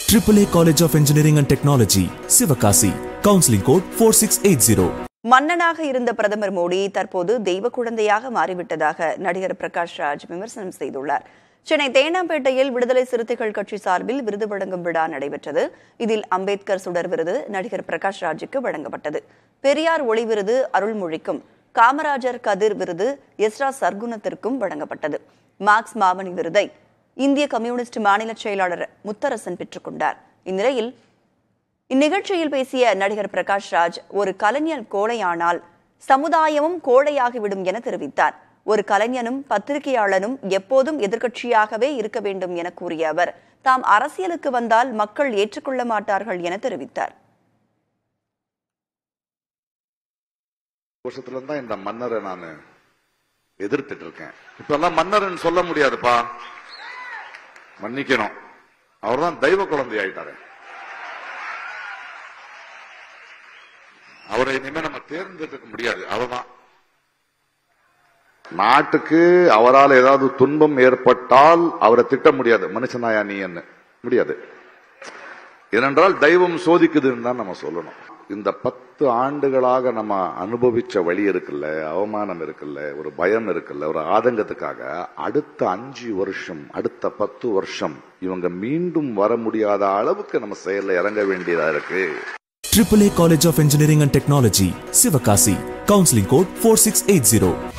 AAA College of Engineering and Technology, Sivakasi. Counseling code 4680. மன்னனாக இருந்த பிரதமர் மோடி தற்போது தெய்வ குழந்தையாக மாறிவிட்டதாக நடிகர் பிரகாஷ் ராஜ் விமர்சனம் செய்துள்ளார் சென்னை தேனாம்பேட்டையில் விடுதலை சிறுத்தைகள் கட்சி சார்பில் விருது வழங்கும் விழா நடைபெற்றது இதில் அம்பேத்கர் சுடர் விருது நடிகர் பிரகாஷ் ராஜுக்கு வழங்கப்பட்டது பெரியார் ஒளி விருது அருள்மொழிக்கும் காமராஜர் கதிர் விருது எஸ்ரா சர்க்குணத்திற்கும் வழங்கப்பட்டது மார்க்ஸ் மாமணி விருதை இந்திய கம்யூனிஸ்ட் மாநில செயலாளர் முத்தரசன் பெற்றுக்கொண்டார் இந்நிலையில் இந்நிகழ்ச்சியில் பேசிய நடிகர் பிரகாஷ் ராஜ் ஒரு கலைஞன் கோழையானால் சமுதாயமும் கோழையாகிவிடும் என தெரிவித்தார் ஒரு கலைஞனும் பத்திரிகையாளனும் எப்போதும் எதிர்க்கட்சியாகவே இருக்க வேண்டும் என கூறிய அவர் தாம் அரசியலுக்கு வந்தால் மக்கள் ஏற்றுக்கொள்ள மாட்டார்கள் என தெரிவித்தார் வருஷத்துல தான் இந்த மன்னரை நான் எதிர்த்துட்டு இருக்கேன் இப்ப எல்லாம் மன்னர்னு சொல்ல முடியாதுப்பா மன்னிக்கணும் அவர்தான் தெய்வ குழந்தை ஆயிட்டாரு அவரை இனிமே நம்ம தேர்ந்தெடுக்க முடியாது அவர்தான் நாட்டுக்கு அவரால் ஏதாவது துன்பம் ஏற்பட்டால் அவரை திட்ட முடியாது மனுஷனாயா நீ என்ன முடியாது ஏனென்றால் தெய்வம் சோதிக்குதுன்னு தான் நம்ம சொல்லணும் இந்த பத்து ஆண்டுகளாக நம்ம அனுபவிச்ச வழி இருக்குல்ல அவமானம் இருக்குல்ல ஒரு பயம் இருக்குல்ல ஒரு ஆதங்கத்துக்காக அடுத்த அஞ்சு வருஷம் அடுத்த பத்து வருஷம் இவங்க மீண்டும் வர முடியாத அளவுக்கு நம்ம செயல்ல இறங்க வேண்டியதா இருக்கு AAA College of Engineering and Technology, Sivakasi. Counseling code 4680.